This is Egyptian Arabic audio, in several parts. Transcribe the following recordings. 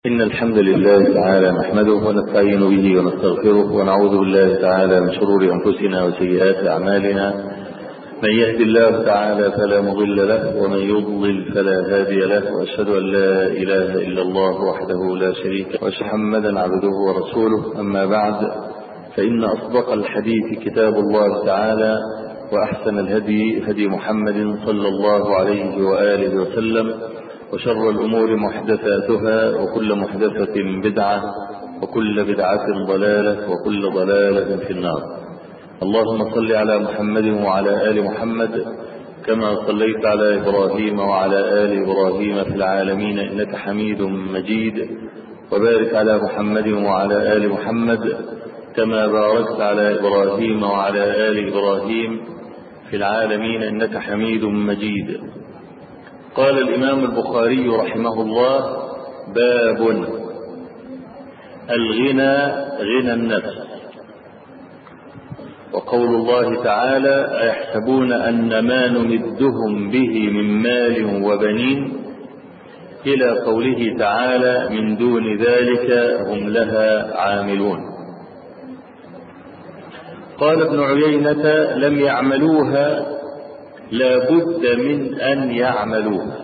إن الحمد لله تعالى نحمده ونستعين به ونستغفره ونعوذ بالله تعالى من شرور أنفسنا وسيئات أعمالنا من يهد الله تعالى فلا مضل له ومن يضلل فلا هادي له وأشهد أن لا إله إلا الله وحده لا شريك له وأشهد محمدا عبده ورسوله أما بعد فإن أصدق الحديث كتاب الله تعالى وأحسن الهدي هدي محمد صلى الله عليه وآله وسلم وشر الأمور محدثاتها وكل محدثة بدعة وكل بدعة ضلالة وكل ضلالة في النار اللهم صل على محمد وعلى آل محمد كما صليت على إبراهيم وعلى آل إبراهيم في العالمين إنك حميد مجيد وبارك على محمد وعلى آل محمد كما باركت على إبراهيم وعلى آل إبراهيم في العالمين إنك حميد مجيد قال الإمام البخاري رحمه الله باب الغنى غنى النفس وقول الله تعالى أيحسبون أن ما نمدهم به من مال وبنين إلى قوله تعالى من دون ذلك هم لها عاملون قال ابن عيينة لم يعملوها لا بد من أن يعملوها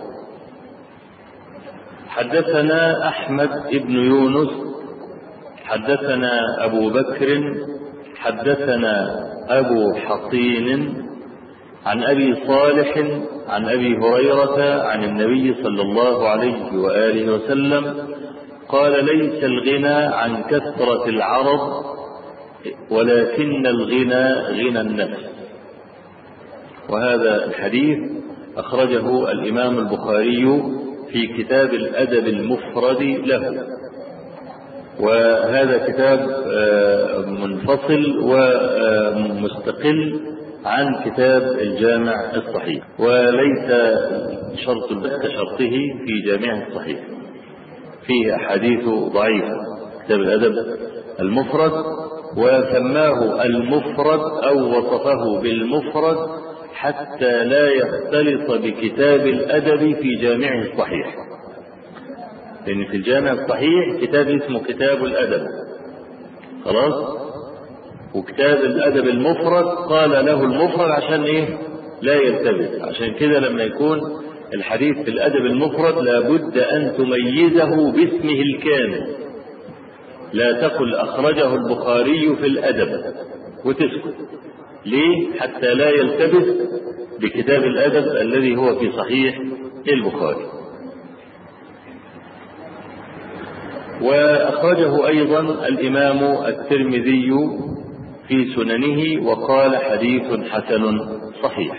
حدثنا أحمد بن يونس حدثنا أبو بكر حدثنا أبو حصين عن أبي صالح عن أبي هريرة عن النبي صلى الله عليه وآله وسلم قال ليس الغنى عن كثرة العرض ولكن الغنى غنى النفس وهذا الحديث أخرجه الإمام البخاري في كتاب الأدب المفرد له وهذا كتاب منفصل ومستقل عن كتاب الجامع الصحيح وليس شرط كشرطه في جامعه الصحيح فيه أحاديث ضعيفة كتاب الأدب المفرد وسماه المفرد أو وصفه بالمفرد حتى لا يختلط بكتاب الأدب في جامعه الصحيح لأن في الجامع الصحيح كتاب اسمه كتاب الأدب خلاص وكتاب الأدب المفرد قال له المفرد عشان إيه لا يلتبس عشان كده لما يكون الحديث في الأدب المفرد لابد أن تميزه باسمه الكامل لا تقل أخرجه البخاري في الأدب وتسكت ليه حتى لا يلتبس بكتاب الأدب الذي هو في صحيح البخاري وأخرجه أيضا الإمام الترمذي في سننه وقال حديث حسن صحيح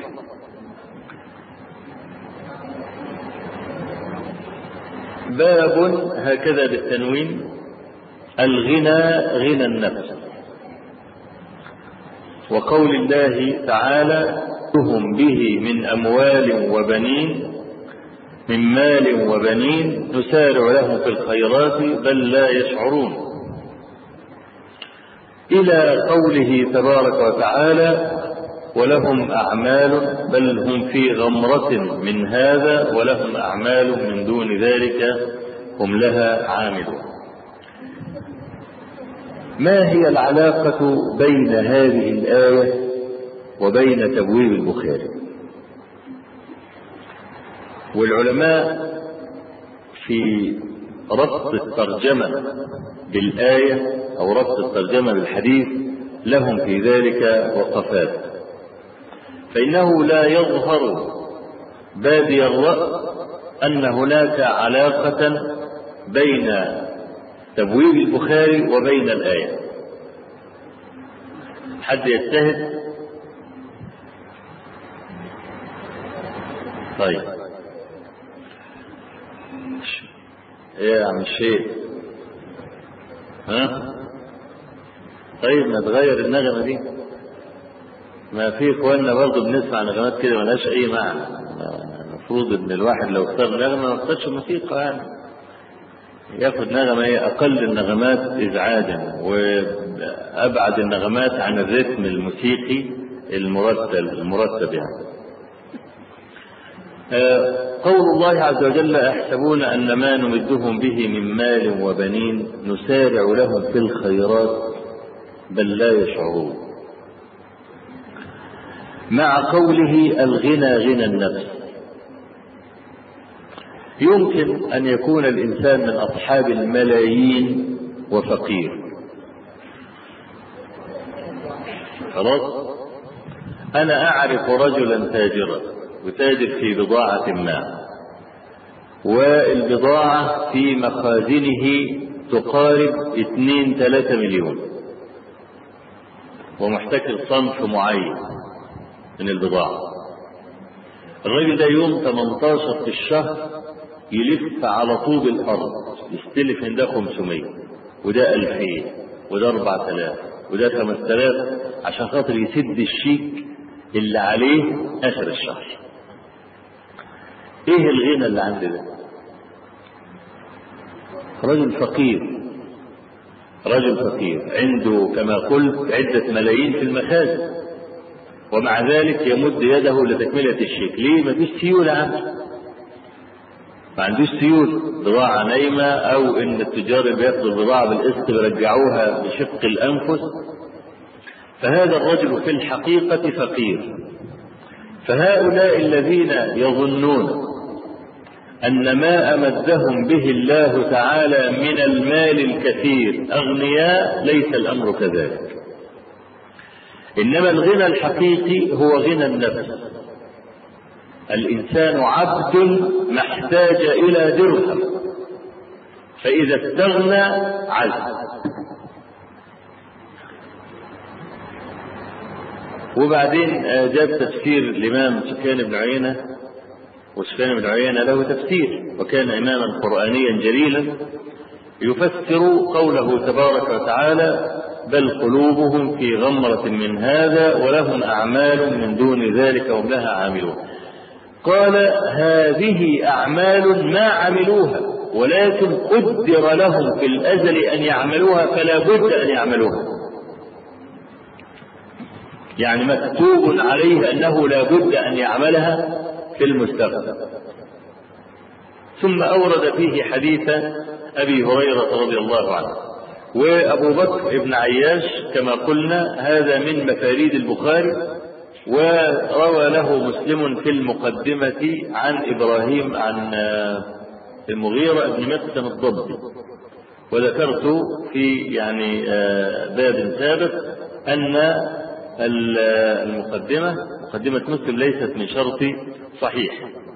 باب هكذا بالتنوين الغنى غنى النفس وقول الله تعالى هم به من أموال وبنين من مال وبنين نسارع لهم في الخيرات بل لا يشعرون إلى قوله تبارك وتعالى ولهم أعمال بل هم في غمرة من هذا ولهم أعمال من دون ذلك هم لها عاملون ما هي العلاقة بين هذه الآية وبين تبويب البخاري والعلماء في ربط الترجمة بالآية أو ربط الترجمة بالحديث لهم في ذلك وقفات فإنه لا يظهر بادي الرأس أن هناك علاقة بين تبويب البخاري وبين الآية حد يجتهد طيب ايه يا عم الشيخ ها طيب ما تغير النغمة دي ما في اخواننا برضه بنسمع نغمات كده ملهاش اي معنى المفروض ان الواحد لو اختار نغمة ما اختارش موسيقى يعني ياخد نغمة ايه اقل النغمات ازعاجا وابعد النغمات عن الرتم الموسيقي المرتب المرتب يعني قول الله عز وجل أحسبون أن ما نمدهم به من مال وبنين نسارع لهم في الخيرات بل لا يشعرون مع قوله الغنى غنى النفس يمكن أن يكون الإنسان من أصحاب الملايين وفقير خلاص أنا أعرف رجلا تاجرا يتاجر في بضاعة ما والبضاعة في مخازنه تقارب اثنين ثلاثة مليون ومحتكر صنف معين من البضاعة الراجل ده يوم 18 في الشهر يلف على طوب الأرض يستلف من ده 500 وده 2000 وده 4000 وده 5000 عشان خاطر يسد الشيك اللي عليه آخر الشهر ايه الغنى اللي عندي ده رجل فقير رجل فقير عنده كما قلت عدة ملايين في المخازن ومع ذلك يمد يده لتكملة الشيك ليه ما فيش سيولة عنده ما عندوش سيولة بضاعة نايمة أو إن التجار اللي بياخدوا البضاعة بالقسط بيرجعوها بشق الأنفس فهذا الرجل في الحقيقة فقير فهؤلاء الذين يظنون أن ما أمدهم به الله تعالى من المال الكثير أغنياء ليس الأمر كذلك إنما الغنى الحقيقي هو غنى النفس الإنسان عبد ما احتاج إلى درهم فإذا استغنى عز وبعدين جاب تفسير الإمام سفيان بن عيينة وسفيان بن عيينة له تفسير وكان إماما قرآنيا جليلا يفسر قوله تبارك وتعالى بل قلوبهم في غمرة من هذا ولهم أعمال من دون ذلك هم لها عاملون قال هذه أعمال ما عملوها ولكن قدر لهم في الأزل أن يعملوها فلا بد أن يعملوها يعني مكتوب عليه أنه لا بد أن يعملها في المستقبل ثم أورد فيه حديث أبي هريرة رضي الله عنه وأبو بكر بن عياش كما قلنا هذا من مفاريد البخاري وروى له مسلم في المقدمة عن إبراهيم عن المغيرة بن مقسم الضبي وذكرت في يعني باب سابق أن المقدمة مقدمة مسلم ليست من شرط صحيح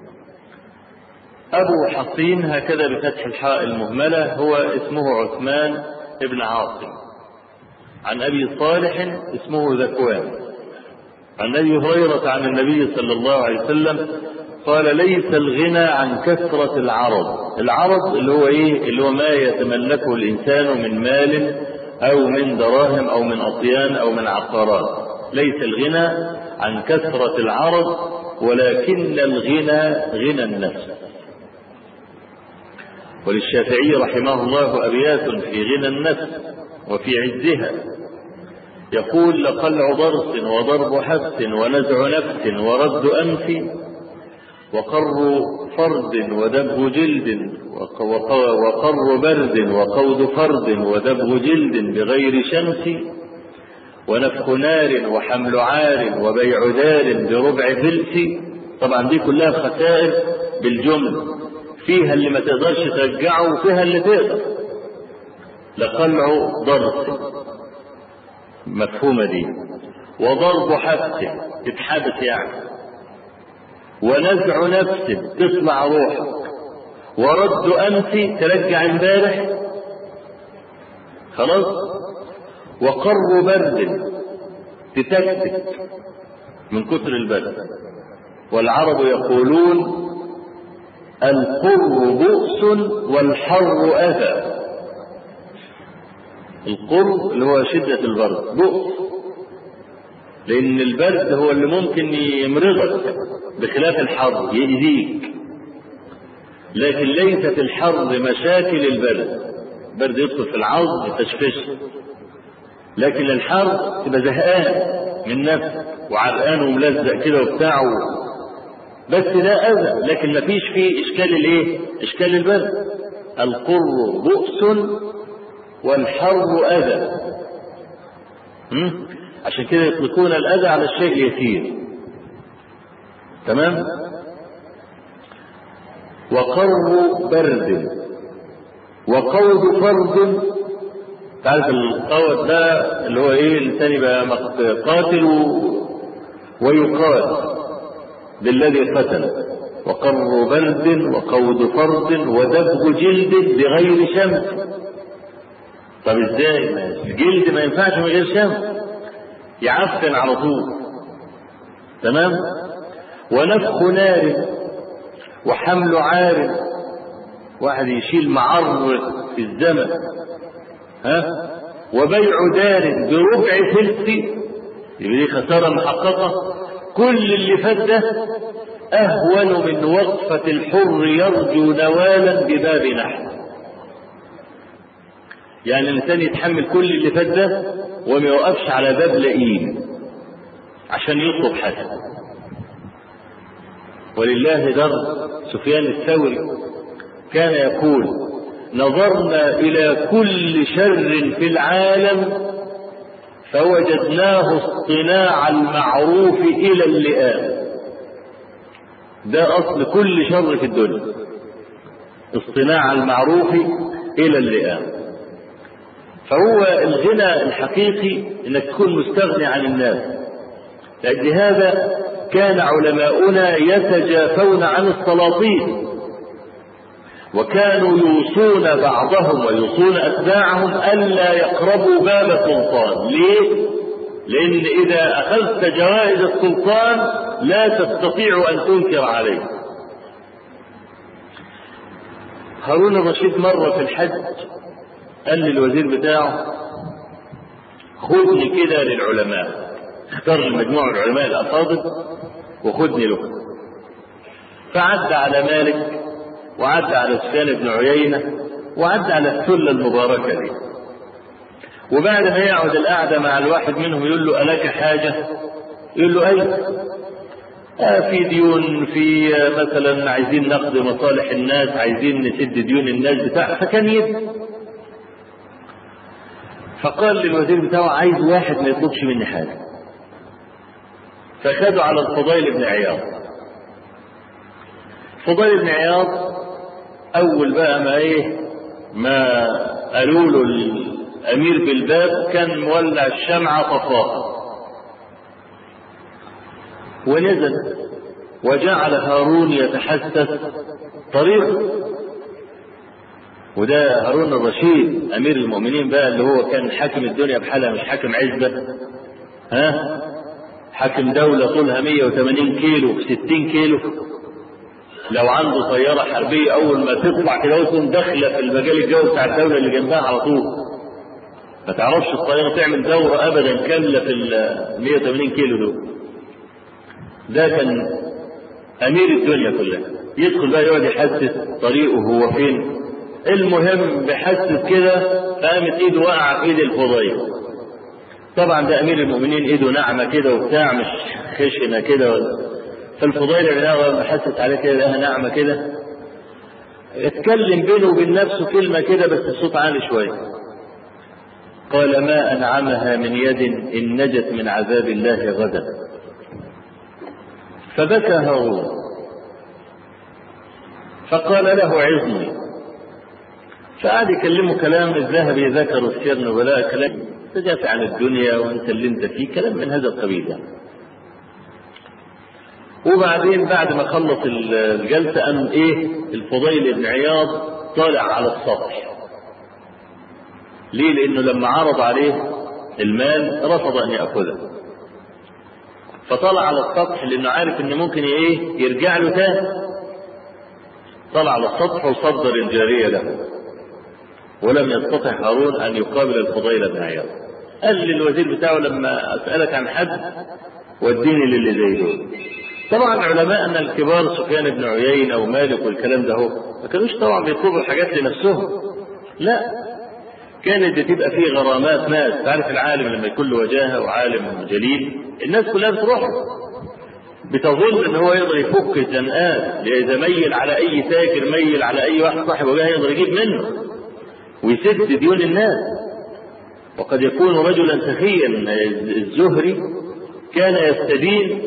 أبو حصين هكذا بفتح الحاء المهملة هو اسمه عثمان بن عاصم عن أبي صالح اسمه ذكوان عن أبي هريرة عن النبي صلى الله عليه وسلم قال ليس الغنى عن كثرة العرض العرض اللي هو ايه اللي هو ما يتملكه الإنسان من مال أو من دراهم أو من أطيان أو من عقارات ليس الغنى عن كثرة العرض ولكن الغنى غنى النفس وللشافعي رحمه الله أبيات في غنى النفس وفي عزها يقول لقلع ضرس وضرب حبس ونزع نفس ورد أنف وقر فرد ودب جلد وقر برد وقود فرد ودب جلد بغير شمس ونفخ نار وحمل عار وبيع دار بربع فلس طبعا دي كلها خسائر بالجملة فيها اللي ما تقدرش ترجعه وفيها اللي تقدر لقلع ضرس مفهومة دي وضرب حبس تتحبس يعني ونزع نفس تطلع روحك ورد أنف ترجع امبارح خلاص وقر برد تتكتك من كتر البرد والعرب يقولون القر بؤس والحر أذى القر اللي هو شدة البرد بؤس لأن البرد هو اللي ممكن يمرضك بخلاف الحر يأذيك لكن ليست الحر مشاكل البرد البرد يدخل في العظم يتشفش لكن الحر تبقى زهقان من نفسك وعرقان وملزق كده وبتاع بس ده أذى لكن ما فيش فيه إشكال الإيه؟ إشكال البرد القر بؤس والحر أذى م? عشان كده يطلقون الأذى على الشيء اليسير تمام وقر برد وقود فرد تعرف القود ده اللي هو ايه الانسان يبقى قاتل ويقال بالذي قتل وقر برد وقود فرد ودبغ جلد بغير شمس طب ازاي الجلد ما ينفعش من غير شمس يعفن على طول تمام ونفخ نار وحمل عار واحد يشيل معر في الزمن ها وبيع دار بربع ثلث يبقى دي خسارة محققة كل اللي فات ده أهون من وقفة الحر يرجو نوالا بباب نحل يعني الإنسان يتحمل كل اللي فات ده وما يوقفش على باب لئيم عشان يطلب حاجة ولله در سفيان الثوري كان يقول نظرنا إلى كل شر في العالم فوجدناه اصطناع المعروف إلى اللئام ده أصل كل شر في الدنيا اصطناع المعروف إلى اللئام فهو الغنى الحقيقي انك تكون مستغني عن الناس لأجل هذا كان علماؤنا يتجافون عن السلاطين وكانوا يوصون بعضهم ويوصون أتباعهم ألا يقربوا باب السلطان ليه؟ لأن إذا أخذت جوائز السلطان لا تستطيع أن تنكر عليه هارون الرشيد مرة في الحج قال للوزير بتاعه خذني كده للعلماء اختار المجموعة العلماء الأفاضل وخذني له فعد على مالك وعد على سفيان بن عيينة وعد على السلة المباركة دي وبعد ما يقعد القعدة مع الواحد منهم يقول له ألك حاجة يقول له أي آه في ديون في مثلا عايزين نقضي مصالح الناس عايزين نسد ديون الناس بتاع فكان يد فقال للوزير بتاعه عايز واحد ما يطلبش مني حاجة فخدوا على الفضيل بن عياض فضيل بن عياض اول بقى ما ايه ما قالوا له الامير بالباب كان مولع الشمعة طفاها ونزل وجعل هارون يتحسس طريقه وده هارون الرشيد امير المؤمنين بقى اللي هو كان حاكم الدنيا بحالها مش حاكم عزبة ها حاكم دولة طولها 180 كيلو في 60 كيلو لو عنده طيارة حربية أول ما تطلع كده وتكون داخلة في المجال الجوي بتاع الدولة اللي جنبها على طول ما تعرفش الطيارة تعمل دورة أبدا كاملة في ال 180 كيلو دول ده كان أمير الدنيا كلها يدخل بقى يقعد يحسس طريقه هو فين المهم بحسس كده قامت ايده وقع في ايد الفضيل طبعا ده امير المؤمنين ايده ناعمه كده وبتاع مش خشنه كده فالفضيل بن عياض حسس عليه كده لها ناعمه كده اتكلم بينه وبين نفسه كلمه كده بس الصوت عالي شويه قال ما انعمها من يد ان نجت من عذاب الله غدا فبكى هارون فقال له عظني فقعد يكلمه كلام الذهبي ذكر السير نبلاء كلام تجافى عن الدنيا وانت اللي انت فيه كلام من هذا القبيل يعني. وبعدين بعد ما خلص الجلسة قام ايه الفضيل بن عياض طالع على السطح ليه لانه لما عرض عليه المال رفض ان ياخذه فطلع على السطح لانه عارف ان ممكن ايه يرجع له تاني طلع على السطح وصدر الجارية له ولم يستطع هارون ان يقابل الفضيل بن عياض قال للوزير بتاعه لما اسالك عن حد وديني للي زي دول طبعا علماءنا الكبار سفيان بن عيينة ومالك والكلام ده هو ما كانوش طبعا بيطلبوا الحاجات لنفسهم لا كانت بتبقى فيه غرامات ناس تعرف العالم لما يكون له وجاهه وعالم جليل الناس كلها بتروح بتظن ان هو يقدر يفك الزنقات اذا ميل على اي تاجر ميل على اي واحد صاحب وجاه يقدر يجيب منه ويسد ديون الناس وقد يكون رجلا سخيا الزهري كان يستدين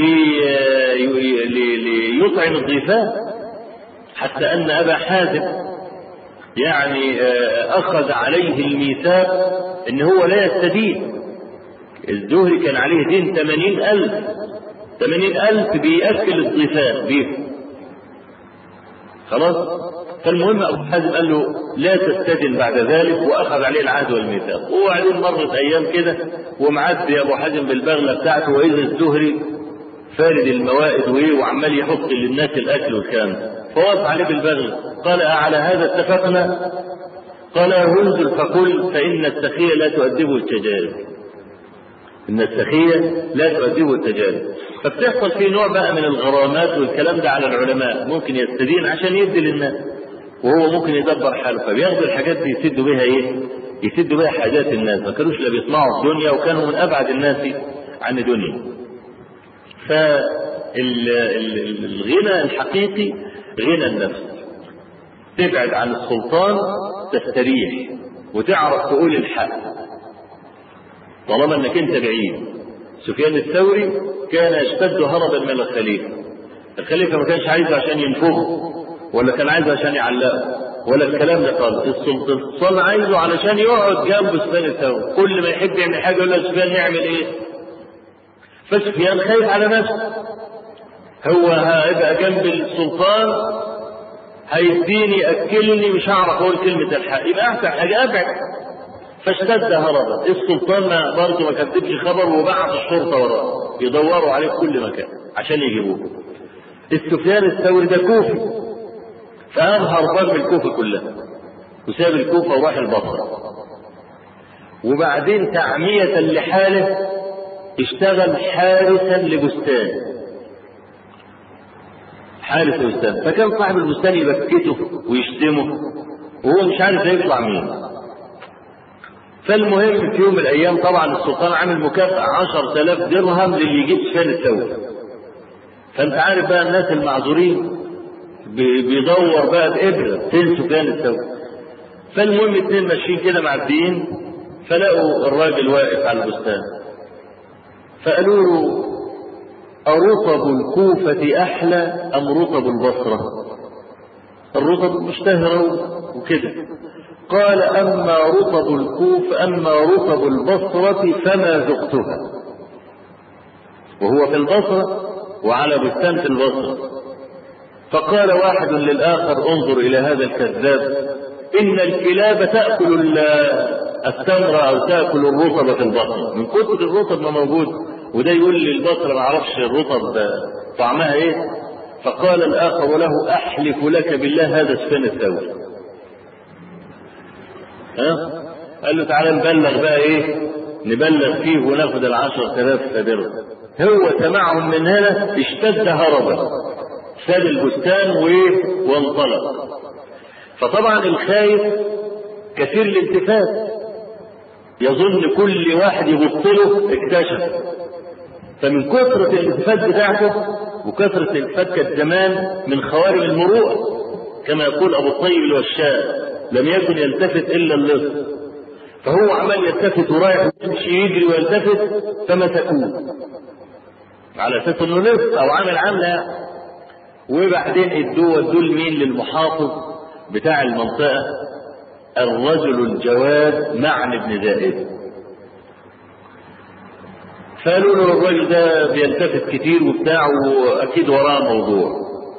ليطعم الضيفان حتى ان ابا حازم يعني اخذ عليه الميثاق ان هو لا يستدين الزهري كان عليه دين ثمانين ألف ثمانين ألف بيأكل الضيفان بيه خلاص فالمهم أبو حازم قال له لا تستدن بعد ذلك وأخذ عليه العهد والميثاق وبعدين مرت أيام كده ومعدي أبو حازم بالبغلة بتاعته وإذا الزهري فارد الموائد وإيه وعمال يحط للناس الأكل والكلام فوقف عليه بالبغلة قال أعلى هذا اتفقنا قال انزل فقل فإن السخية لا تؤدبه التجارب إن السخية لا تؤدبه التجارب فبتحصل فيه نوع بقى من الغرامات والكلام ده على العلماء ممكن يستدين عشان يدي للناس وهو ممكن يدبر حاله فبياخدوا الحاجات دي يسدوا بها ايه؟ يسدوا بها حاجات الناس ما كانوش لا بيطمعوا في الدنيا وكانوا من ابعد الناس عن الدنيا. فالغنى الحقيقي غنى النفس. تبعد عن السلطان تستريح وتعرف تقول الحق. طالما انك انت بعيد. سفيان الثوري كان يشتد هربا من الخليفه. الخليفه ما كانش عايزه عشان ينفخه ولا كان عايزه عشان يعلقه ولا الكلام ده خالص السلطان عايزه علشان يقعد جنب سفيان الثوري كل ما يحب يعمل حاجه يقول له سفيان يعمل ايه فسفيان خايف على نفسه هو هيبقى جنب السلطان هيديني ياكلني مش هعرف اقول كلمه الحق يبقى احسن حاجه ابعد فاشتد هربا السلطان ما برضه ما كتبش خبر وبعت الشرطه وراه يدوروا عليه في كل مكان عشان يجيبوه السفيان الثوري ده كوفي فقام هربان من الكوفه كلها وساب الكوفه وراح البصره وبعدين تعمية لحاله اشتغل حارسا لبستان حارس البستان فكان صاحب البستان يبكته ويشتمه وهو مش عارف يطلع مين فالمهم في يوم من الايام طبعا السلطان عامل مكافأة 10000 درهم للي يجيب سفيان الثوري فانت عارف بقى الناس المعذورين بيدور بقى بإبرة فين سفيان الثوري فالمهم اتنين ماشيين كده معديين فلقوا الراجل واقف على البستان فقالوا له أرطب الكوفة أحلى أم رطب البصرة؟ الرطب مشتهرة وكده قال أما رطب الكوفة أما رطب البصرة فما ذقتها وهو في البصرة وعلى بستان في البصرة فقال واحد للآخر انظر إلى هذا الكذاب إن الكلاب تأكل التمر أو تأكل الرطب في البصرة من كتر الرطب ما موجود وده يقول لي البصرة ما اعرفش الرطب طعمها ايه فقال الآخر له أحلف لك بالله هذا سفيان الثوري ها قال له تعالى نبلغ بقى ايه نبلغ فيه وناخد العشر تلاف درهم هو سمعهم من هنا اشتد هربا ساب البستان وايه وانطلق فطبعا الخايف كثير الالتفات يظن كل واحد يبص له اكتشف فمن كثرة الالتفات بتاعته وكثرة الالتفات كانت زمان من خوارم المروءة كما يقول أبو الطيب الوشاء لم يكن يلتفت إلا اللص فهو عمال يلتفت ورايح يمشي يجري ويلتفت فمسكوه على اساس انه لص او عامل عامله وبعدين ادوه ادوه لمين للمحافظ بتاع المنطقه الرجل الجواد معن بن زائد فقالوا له الراجل ده بيلتفت كتير وبتاع واكيد وراه موضوع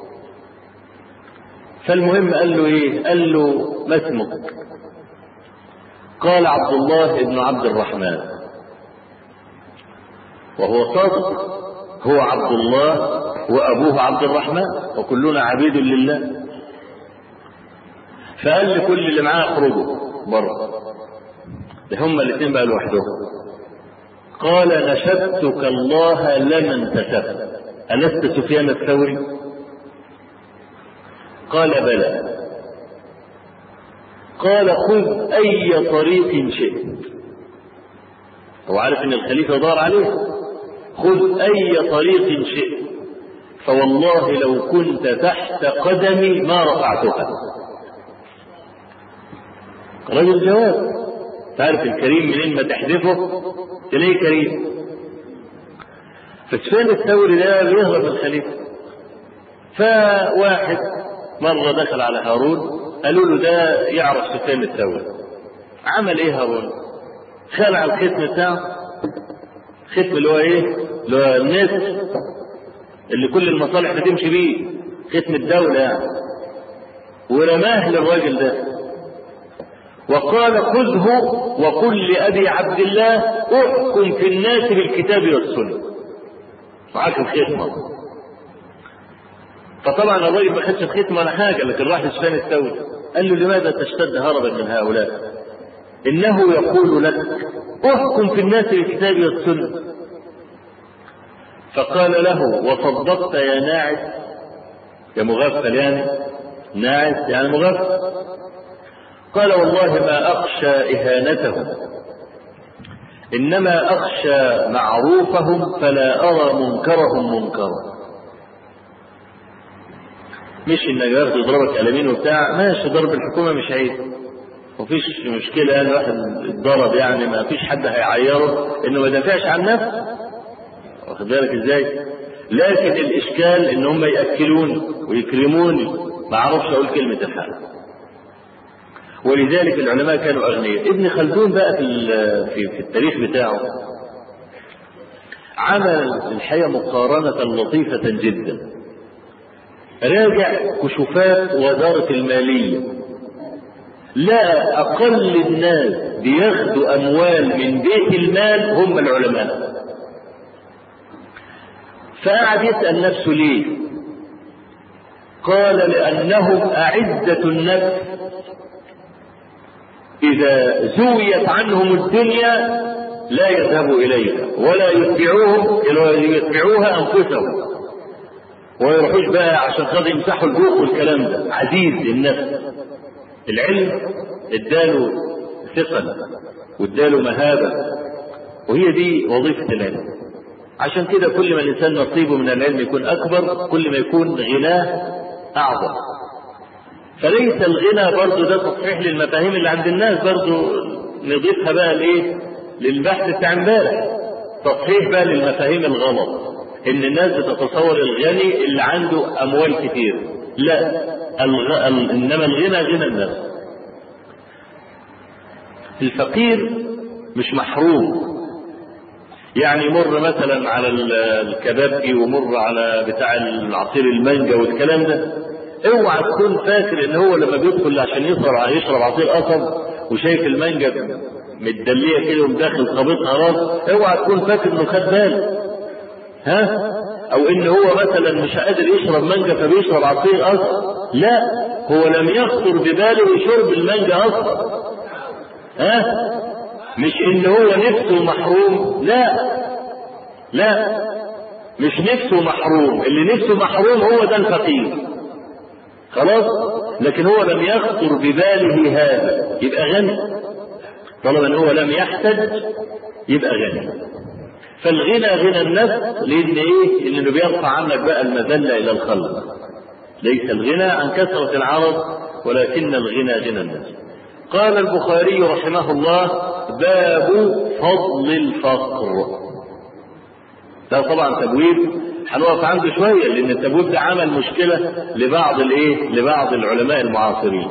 فالمهم قال له ايه قال له ما اسمك قال عبد الله بن عبد الرحمن وهو صادق هو عبد الله وابوه عبد الرحمن وكلنا عبيد لله فقال لكل اللي معاه اخرجوا بره ده هما الاثنين بقى لوحدهم قال نشدتك الله لما انتسبت ألست سفيان الثوري قال بلى قال خذ أي طريق شئت هو عارف إن الخليفة دار عليه خذ أي طريق شئت فوالله لو كنت تحت قدمي ما رفعتها رجل جواب تعرف الكريم منين ما تحذفه تلاقيه كريم فسفيان الثوري ده بيهرب من الخليفه فواحد مره دخل على هارون قالوا له ده يعرف سفيان الثوري عمل ايه هارون خلع الختم بتاعه ختم اللي هو ايه اللي هو النسر اللي كل المصالح بتمشي بيه ختم الدولة يعني ورماه للراجل ده وقال خذه وقل لأبي عبد الله احكم في الناس بالكتاب والسنة معاك الختمة فطبعا الراجل ما خدش الختمة ولا حاجة لكن راح لسفيان الثوري قال له لماذا تشتد هربا من هؤلاء إنه يقول لك احكم في الناس بالكتاب والسنة فقال له وصدقت يا ناعس يا مغفل يعني ناعس يعني مغفل قال والله ما أخشى إهانتهم إنما أخشى معروفهم فلا أرى منكرهم منكرا مش انك ياخد يضربك قلمين وبتاع ماشي ضرب الحكومه مش عيب مفيش مشكله يعني واحد اتضرب يعني ما فيش حد هيعيره انه ما يدافعش عن نفسه واخد بالك ازاي لكن الاشكال ان هم ياكلوني ويكرموني ما اعرفش اقول كلمه الحق ولذلك العلماء كانوا اغنياء ابن خلدون بقى في في, في التاريخ بتاعه عمل الحقيقه مقارنه لطيفه جدا راجع كشوفات وزاره الماليه لا اقل الناس بياخدوا اموال من بيت المال هم العلماء فقعد يسال نفسه ليه قال لانهم اعزه النفس إذا زويت عنهم الدنيا لا يذهبوا إليها ولا يتبعوهم يتبعوها أنفسهم ويروحوش بقى عشان خاطر يمسحوا البوق والكلام ده عزيز للنفس العلم اداله ثقل واداله مهابة وهي دي وظيفة العلم عشان كده كل ما الإنسان نصيبه من العلم يكون أكبر كل ما يكون غناه أعظم فليس الغنى برضه ده تصحيح للمفاهيم اللي عند الناس برضه نضيفها بقى لايه؟ للبحث بتاع امبارح تصحيح بقى للمفاهيم الغلط ان الناس بتتصور الغني اللي عنده اموال كتير لا الغ... ال... انما الغنى غنى الناس الفقير مش محروم يعني يمر مثلا على الكبابجي ومر على بتاع العصير المانجا والكلام ده اوعى تكون فاكر ان هو لما بيدخل عشان يشرب يشرب عصير قصب وشايف المانجا متدليه كده ومداخل قابضها راس اوعى تكون فاكر انه خد باله ها او ان هو مثلا مش قادر يشرب مانجا فبيشرب عصير قصب لا هو لم يخطر بباله شرب المانجا اصلا ها مش ان هو نفسه محروم لا لا مش نفسه محروم اللي نفسه محروم هو ده الفقير خلاص لكن هو لم يخطر بباله هذا يبقى غني طالما ان هو لم يحتج يبقى غني فالغنى غنى النفس لان ايه انه بيرفع عنك بقى المذله الى الخلق ليس الغنى عن كثره العرض ولكن الغنى غنى النفس قال البخاري رحمه الله باب فضل الفقر ده طبعا تبويب هنقف عنده شويه لان التبويب ده عمل مشكله لبعض الايه لبعض العلماء المعاصرين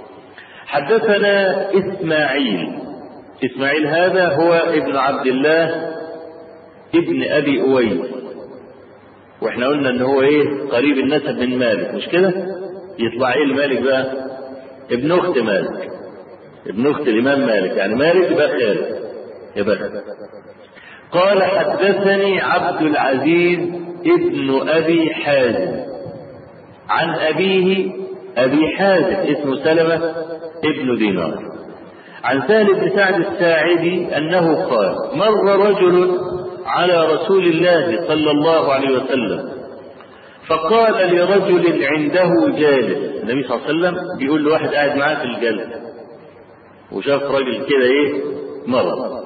حدثنا اسماعيل اسماعيل هذا هو ابن عبد الله ابن ابي اويس واحنا قلنا ان هو ايه قريب النسب من مالك مش كده يطلع ايه المالك بقى ابن اخت مالك ابن اخت الامام مالك يعني مالك يبقى خالد يبقى قال حدثني عبد العزيز ابن ابي حازم عن ابيه ابي حازم اسمه سلمه ابن دينار عن سهل بن سعد الساعدي انه قال مر رجل على رسول الله صلى الله عليه وسلم فقال لرجل عنده جالس النبي صلى الله عليه وسلم بيقول لواحد قاعد معاه في الجلسه وشاف راجل كده ايه مر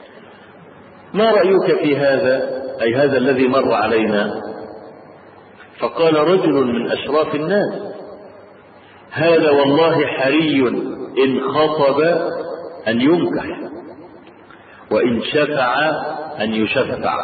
ما رأيك في هذا أي هذا الذي مر علينا فقال رجل من أشراف الناس هذا والله حري إن خطب أن ينكح وإن شفع أن يشفع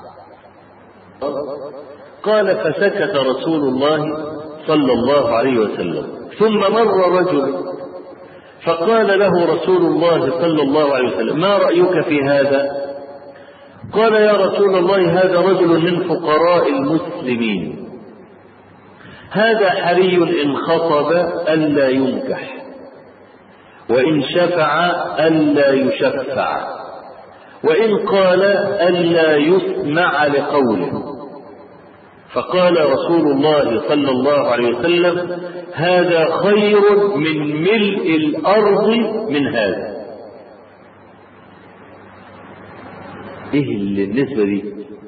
قال فسكت رسول الله صلى الله عليه وسلم ثم مر رجل فقال له رسول الله صلى الله عليه وسلم ما رأيك في هذا قال يا رسول الله هذا رجل من فقراء المسلمين هذا حري إن خطب ألا ينكح وإن شفع ألا يشفع وإن قال ألا يسمع لقوله فقال رسول الله صلى الله عليه وسلم هذا خير من ملء الأرض من هذا ايه النسبة دي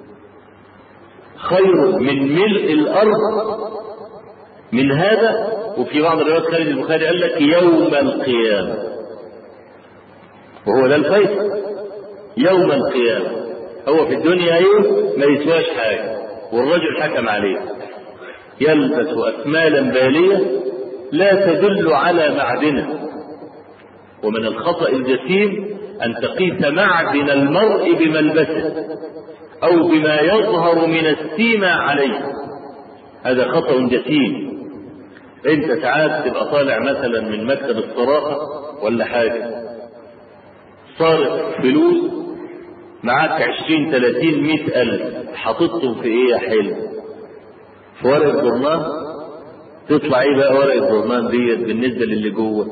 خير من ملء الأرض من هذا وفي بعض الروايات خالد البخاري قال لك يوم القيامة وهو ده الفيصل يوم القيامة هو في الدنيا ايه ما يسواش حاجة والرجل حكم عليه يلبس أكمالا بالية لا تدل على معدنه ومن الخطأ الجسيم أن تقيس معدن المرء بملبسه أو بما يظهر من السيما عليه هذا خطأ جسيم انت ساعات تبقى طالع مثلا من مكتب الصراحة ولا حاجة صارف فلوس معاك عشرين تلاتين مئة ألف حاططهم في ايه يا حلو في ورقة برمان تطلع ايه بقى ورقة برمان ديت بالنسبة للي جوه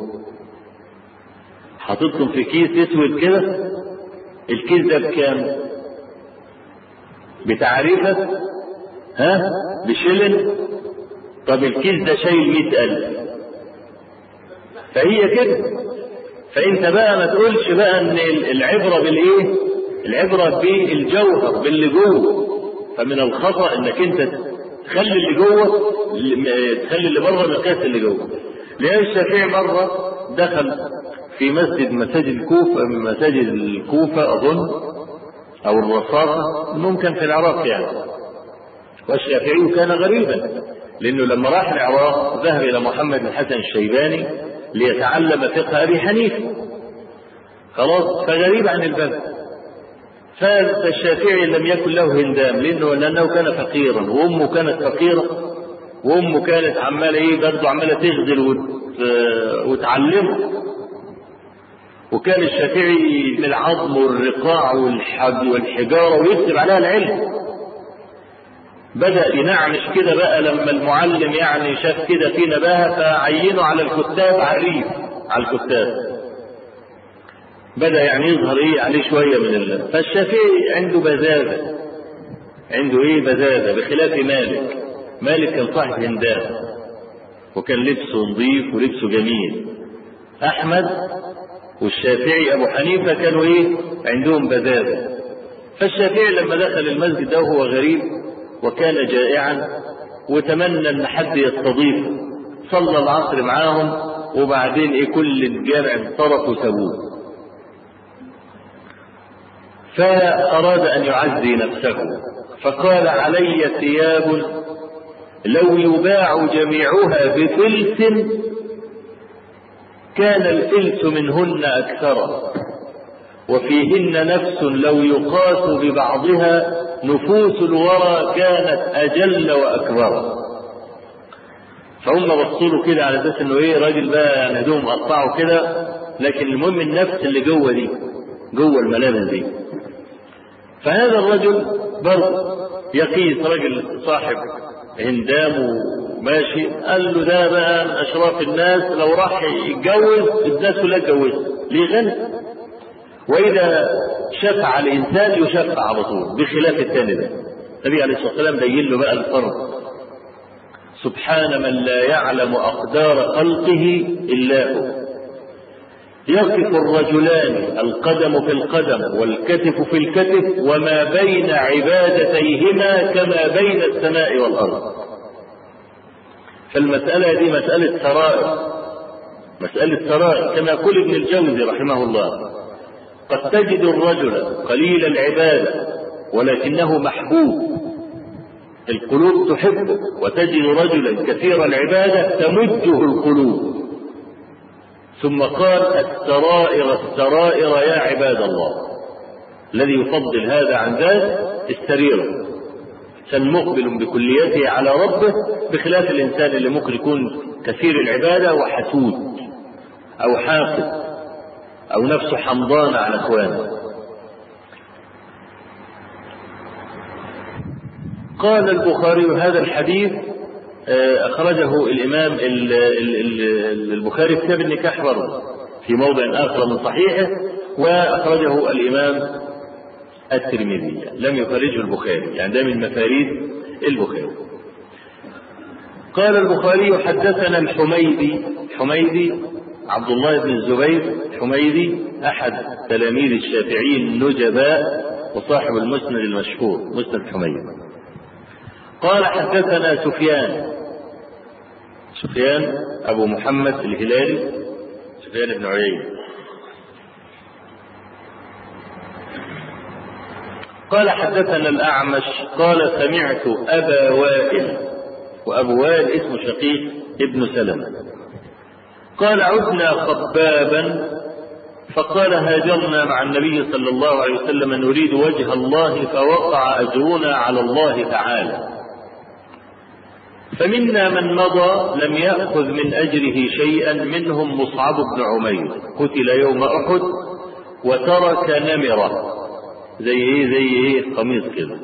حاططهم في كيس اسود كده الكيس ده بكام بتعريفك ها بشلن طب الكيس ده شايل مئة ألف فهي كده فانت بقى ما تقولش بقى ان العبرة بالايه العبرة بالجوهر باللي جوه فمن الخطأ انك انت تخلي اللي جوه تخلي اللي بره مقياس اللي جوه لأن الشافعي مرة دخل في مسجد مساجد الكوفة من مساجد الكوفة أظن أو الرصافة ممكن في العراق يعني والشافعي كان غريبا لأنه لما راح العراق ذهب إلى محمد بن الحسن الشيباني ليتعلم فقه أبي حنيفة خلاص فغريب عن البلد فالشافعي لم يكن له هندام لأنه لأنه كان فقيرا وأمه كانت فقيرة وأمه كانت عمالة إيه برضه عمالة تغزل وت... وتعلمه وكان الشافعي من العظم والرقاع والحج والحجارة ويكتب عليها العلم بدأ ينعنش كده بقى لما المعلم يعني شاف كده في نباهة فعينه على الكتاب عريف على الكتاب بدأ يعني يظهر ايه عليه شوية من الله فالشافعي عنده بزازة عنده ايه بزازة بخلاف مالك مالك كان صاحب هندام وكان لبسه نظيف ولبسه جميل احمد والشافعي ابو حنيفة كانوا ايه عندهم بزازة فالشافعي لما دخل المسجد ده وهو غريب وكان جائعا وتمنى ان حد يستضيفه صلى العصر معاهم وبعدين ايه كل الجامع انصرف وسابوه فاراد ان يعزي نفسه فقال علي ثياب لو يباع جميعها بفلس كان الفلس منهن اكثر وفيهن نفس لو يقاس ببعضها نفوس الورى كانت اجل واكبر فهم بصوا له كده على اساس انه ايه راجل بقى يعني هدوم مقطعه كده لكن المهم النفس اللي جوه دي جوه الملابس دي فهذا الرجل برضه يقيس رجل صاحب هندام وماشي قال له ده بقى من اشراف الناس لو راح يتجوز الناس كلها تجوزه ليه غني واذا شفع الانسان يشفع على طول بخلاف الثاني ده النبي عليه الصلاه والسلام بين له بقى الفرق سبحان من لا يعلم اقدار خلقه الا هو يقف الرجلان القدم في القدم والكتف في الكتف وما بين عبادتيهما كما بين السماء والارض فالمساله دي مساله سرائر مساله سرائر كما يقول ابن الجوزي رحمه الله قد تجد الرجل قليل العبادة ولكنه محبوب القلوب تحبه وتجد رجلا كثير العبادة تمده القلوب ثم قال السرائر السرائر يا عباد الله الذي يفضل هذا عن ذاك السرير إنسان مقبل بكليته على ربه بخلاف الإنسان اللي ممكن يكون كثير العبادة وحسود أو حاقد أو نفسه حمضان على إخوانه قال البخاري هذا الحديث أخرجه الإمام البخاري في كتاب النكاح برضه في موضع آخر من صحيحه وأخرجه الإمام الترمذي لم يخرجه البخاري يعني ده من مفاريد البخاري قال البخاري حدثنا الحميدي حميدي عبد الله بن الزبير حميدي أحد تلاميذ الشافعي النجباء وصاحب المسند المشهور مسند حميدي قال حدثنا سفيان سفيان أبو محمد الهلالي سفيان بن عيينة قال حدثنا الأعمش قال سمعت أبا وائل وأبو وائل اسمه شقيق ابن سلمة قال عدنا خبابا فقال هاجرنا مع النبي صلى الله عليه وسلم نريد وجه الله فوقع أجرنا على الله تعالى فمنا من مضى لم يأخذ من أجره شيئا منهم مصعب بن عمير قتل يوم أحد وترك نمرة زي ايه زي ايه قميص كده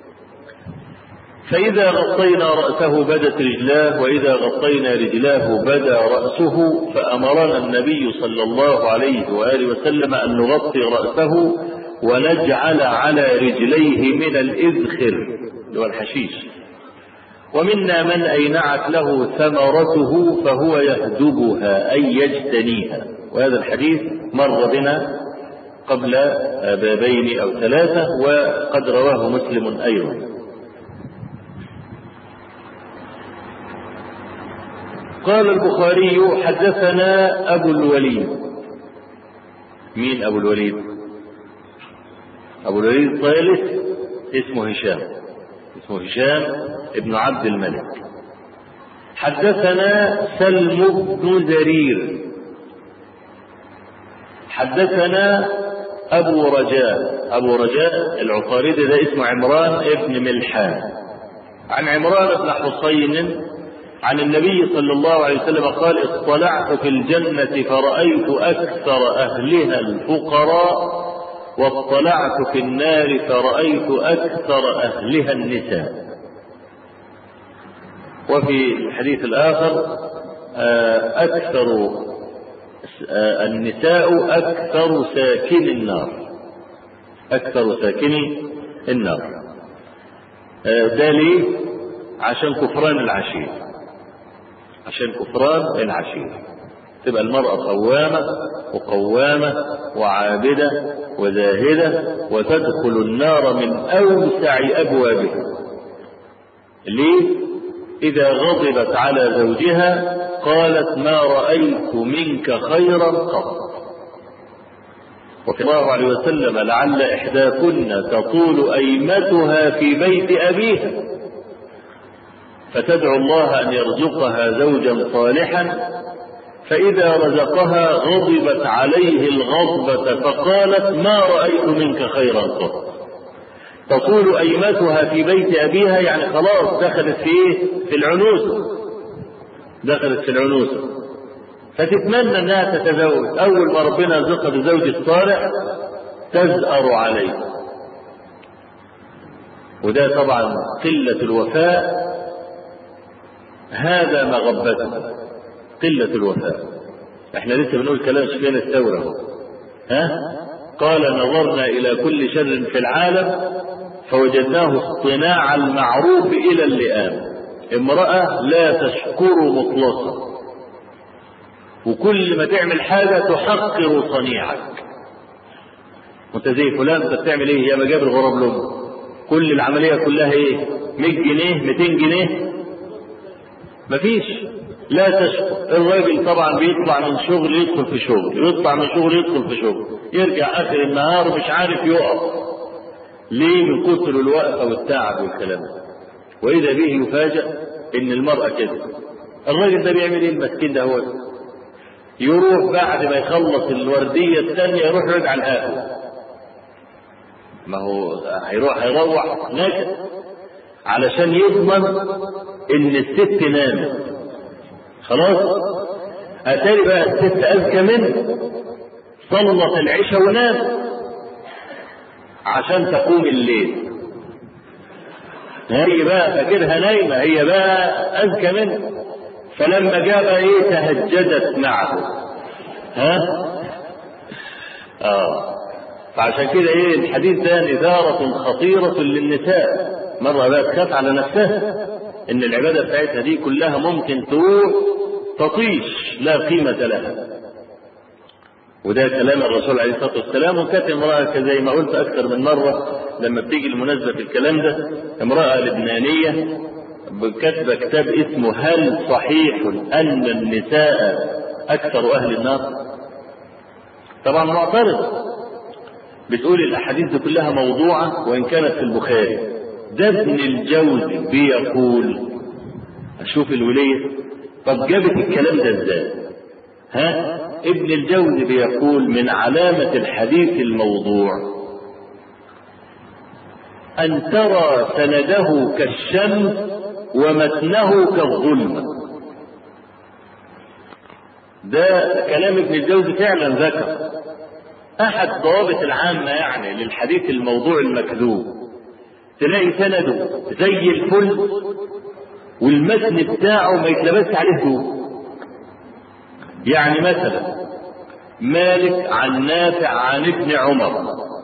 فإذا غطينا رأسه بدت رجلاه وإذا غطينا رجلاه بدا رأسه فأمرنا النبي صلى الله عليه وآله وسلم أن نغطي رأسه ونجعل على رجليه من الإذخر اللي هو الحشيش ومنا من أينعت له ثمرته فهو يهدبها أي يجتنيها وهذا الحديث مر بنا قبل بابين أو ثلاثة وقد رواه مسلم أيضا قال البخاري حدثنا أبو الوليد مين أبو الوليد أبو الوليد الطيالس اسمه هشام اسمه هشام ابن عبد الملك حدثنا سلم بن زرير حدثنا أبو رجاء أبو رجاء العقاريدي ده اسمه عمران ابن ملحان عن عمران بن حسين عن النبي صلى الله عليه وسلم قال اطلعت في الجنة فرأيت أكثر أهلها الفقراء واطلعت في النار فرأيت أكثر أهلها النساء وفي الحديث الآخر أكثر النساء أكثر ساكن النار أكثر ساكني النار ده ليه؟ عشان كفران العشير عشان كفران العشير تبقى المرأة قوامة وقوامة وعابدة وزاهدة وتدخل النار من أوسع أبوابها ليه؟ إذا غضبت على زوجها قالت ما رأيت منك خيرا قط وفي الله عليه وسلم لعل إحداكن تطول أيمتها في بيت أبيها فتدعو الله أن يرزقها زوجا صالحا فإذا رزقها غضبت عليه الغضبة فقالت ما رأيت منك خيرا قط تطول أيمتها في بيت أبيها يعني خلاص دخلت في إيه؟ في العنوسة دخلت في العنوسة فتتمنى انها تتزوج اول ما ربنا رزقها بزوج الصالح تزأر عليه وده طبعا قلة الوفاء هذا مغبته قلة الوفاء احنا لسه بنقول كلام سفيان الثوري اهو ها قال نظرنا الى كل شر في العالم فوجدناه اصطناع المعروف الى اللئام امرأة لا تشكر مطلقا وكل ما تعمل حاجة تحقر صنيعك وانت زي فلان انت بتعمل ايه يا مجاب الغراب لهم كل العملية كلها ايه 100 جنيه 200 جنيه مفيش لا تشكر الراجل طبعا بيطلع من شغل يدخل في شغل يطلع من شغل يدخل في شغل يرجع اخر النهار مش عارف يقف ليه من كتر الوقفه والتعب والكلام ده وإذا به يفاجأ إن المرأة كده الراجل ده بيعمل إيه المسكين ده هو يروح بعد ما يخلص الوردية الثانية يروح يقعد على القهوة ما هو هيروح هيروح نكد علشان يضمن ان الست نامت خلاص اتاري بقى الست اذكى منه صلت العشاء ونام عشان تقوم الليل هي بقى فاكرها نايمة هي بقى أذكى منه فلما جاء بقى إيه تهجدت معه ها؟ آه فعشان كده إيه الحديث ده نذارة خطيرة للنساء مرة بقى تخاف على نفسها إن العبادة بتاعتها دي كلها ممكن تروح تطيش لا قيمة لها وده كلام الرسول عليه الصلاه والسلام وكانت امراه زي ما قلت اكثر من مره لما بتيجي المناسبه في الكلام ده امراه لبنانيه كاتبه كتاب اسمه هل صحيح ان النساء اكثر اهل النار؟ طبعا معترض بتقول الاحاديث دي كلها موضوعه وان كانت في البخاري ده ابن الجوزي بيقول اشوف الوليه طب جابت الكلام ده ازاي؟ ها؟ ابن الجوزي بيقول من علامة الحديث الموضوع أن ترى سنده كالشمس ومتنه كالظلمة ده كلام ابن الجوزي فعلا ذكر أحد ضوابط العامة يعني للحديث الموضوع المكذوب تلاقي سنده زي الفل والمتن بتاعه ما يتلبس عليه ذوق يعني مثلا مالك عن نافع عن ابن عمر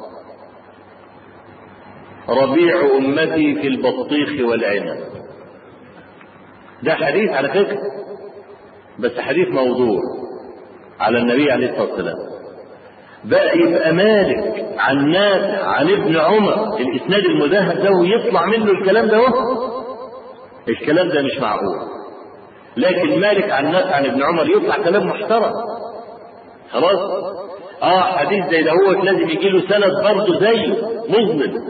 ربيع أمتي في البطيخ والعنب ده حديث على فكرة بس حديث موضوع على النبي عليه الصلاة والسلام بقى يبقى مالك عن نافع عن ابن عمر الإسناد المذهب ده ويطلع منه الكلام ده الكلام ده مش معقول لكن مالك عن نافع عن ابن عمر يطلع كلام محترم خلاص اه حديث زي ده هو لازم يجي له سند برضه زيه مظلم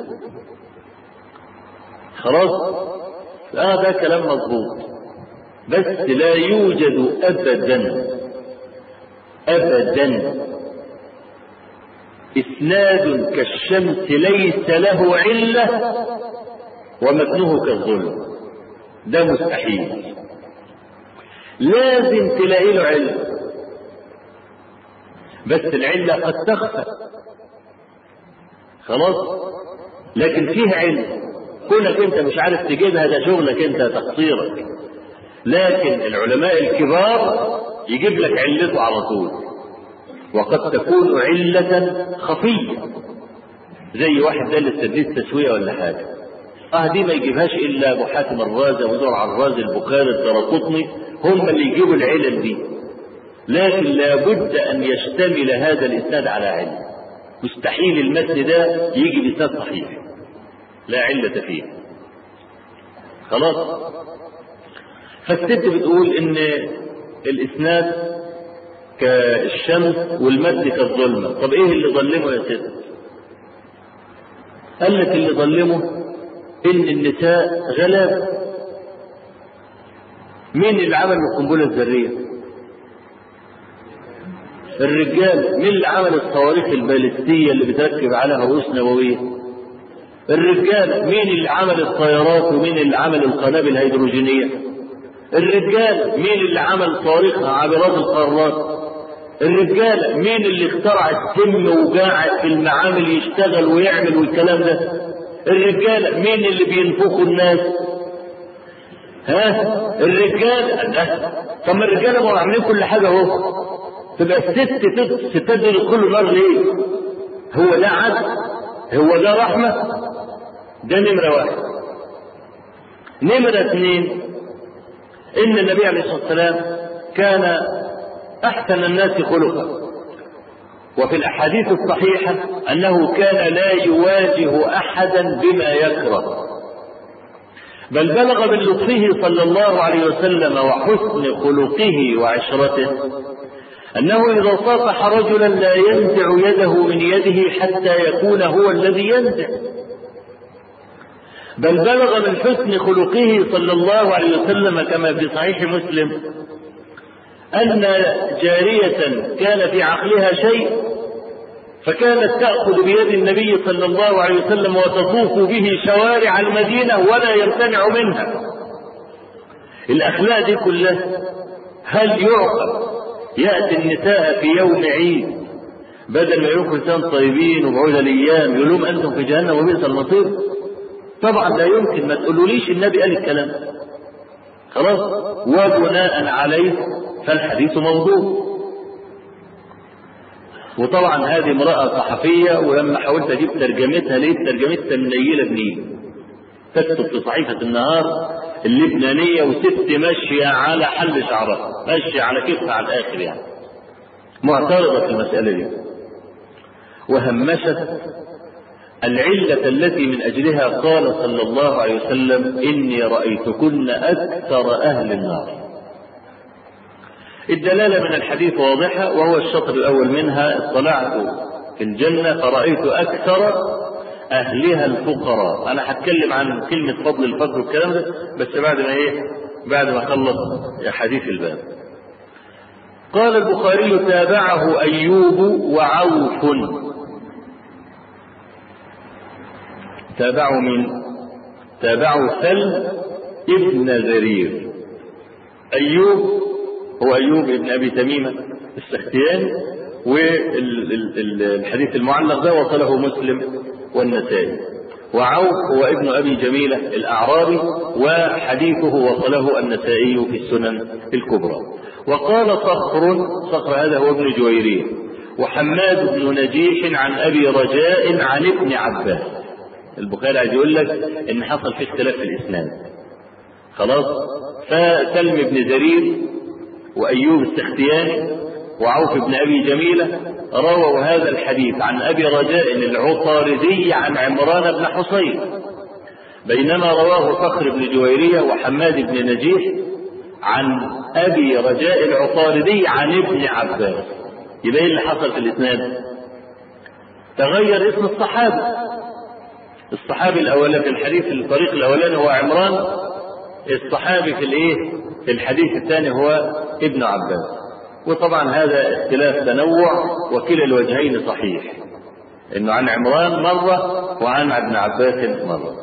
خلاص اه ده كلام مظبوط بس لا يوجد ابدا ابدا اسناد كالشمس ليس له عله ومتنه كالظلم ده مستحيل لازم تلاقي له علة بس العلة قد تخفى خلاص لكن فيها علة كونك انت مش عارف تجيبها ده شغلك انت تقصيرك لكن العلماء الكبار يجيب لك علته على طول وقد تكون علة خفية زي واحد ده اللي استديت تسوية ولا حاجة اه دي ما يجيبهاش الا ابو حاتم الرازي ابو زرع الرازي البخاري الدرقطني هم اللي يجيبوا العلل دي لكن لابد ان يشتمل هذا الاسناد على علم مستحيل المتن ده يجي باسناد صحيح لا علة فيه خلاص فالست بتقول ان الاسناد كالشمس والمد كالظلمة طب ايه اللي ظلمه يا ست قال لك اللي ظلمه ان النساء غلاب مين اللي عمل القنبله الذريه الرجال مين اللي عمل الصواريخ البالستيه اللي بتركب عليها رؤوس نوويه الرجال مين اللي عمل الطيارات ومين اللي عمل القنابل الهيدروجينيه الرجال مين اللي عمل صواريخ عابرات القارات الرجال مين اللي اخترع السم وقاعد في المعامل يشتغل ويعمل والكلام ده الرجال مين اللي بينفخوا الناس ها الرجال طب ما الرجاله ما عاملين كل حاجه اهو تبقى الست الستات دول يدخلوا النار ليه؟ هو ده عدل هو ده رحمه ده نمره واحد نمره اثنين ان النبي عليه الصلاه والسلام كان احسن الناس خلقا وفي الاحاديث الصحيحه انه كان لا يواجه احدا بما يكره بل بلغ من لطفه صلى الله عليه وسلم وحسن خلقه وعشرته انه اذا صافح رجلا لا ينزع يده من يده حتى يكون هو الذي ينزع بل بلغ من حسن خلقه صلى الله عليه وسلم كما في صحيح مسلم أن جارية كان في عقلها شيء فكانت تأخذ بيد النبي صلى الله عليه وسلم وتطوف به شوارع المدينة ولا يمتنع منها الأخلاق دي كلها هل يعقل يأتي النساء في يوم عيد بدل ما يكونوا إنسان طيبين وبعود الأيام يقول لهم أنتم في جهنم وبئس المصير طبعا لا يمكن ما تقولوليش النبي قال الكلام خلاص وبناء عليه فالحديث موضوع وطبعا هذه امرأة صحفية ولما حاولت اجيب ترجمتها لقيت ترجمتها منيلة بنيل تكتب في صحيفة النهار اللبنانية وست ماشية على حل شعرها ماشية على كيفها على الآخر يعني معترضة في المسألة دي وهمشت العلة التي من أجلها قال صلى الله عليه وسلم إني رأيتكن أكثر أهل النار الدلالة من الحديث واضحة وهو الشطر الأول منها اطلعت في الجنة فرأيت أكثر أهلها الفقراء أنا هتكلم عن كلمة فضل الفضل والكلام ده بس بعد ما إيه بعد ما أخلص حديث الباب قال البخاري تابعه أيوب وعوف تابعه من تابعه سلم ابن زرير أيوب هو أيوب ابن أبي تميمة السختياني والحديث المعلق ده وصله مسلم والنسائي وعوف هو ابن أبي جميلة الأعرابي وحديثه وصله النسائي في السنن الكبرى وقال صخر صخر هذا هو ابن جويرية وحماد بن نجيح عن أبي رجاء عن ابن عباس البخاري عايز يقول لك ان حصل في اختلاف في الاسناد خلاص فسلم بن زرير وايوب السختياني وعوف بن ابي جميله رووا هذا الحديث عن ابي رجاء العطاردي عن عمران بن حصين بينما رواه فخر بن جويريه وحماد بن نجيح عن ابي رجاء العطاردي عن ابن عباس يبقى ايه اللي حصل في الاسناد تغير اسم الصحابي الصحابي الاولاني في الحديث الطريق الاولاني هو عمران الصحابي في الايه في الحديث الثاني هو ابن عباس وطبعا هذا اختلاف تنوع وكلا الوجهين صحيح انه عن عمران مره وعن ابن عباس مره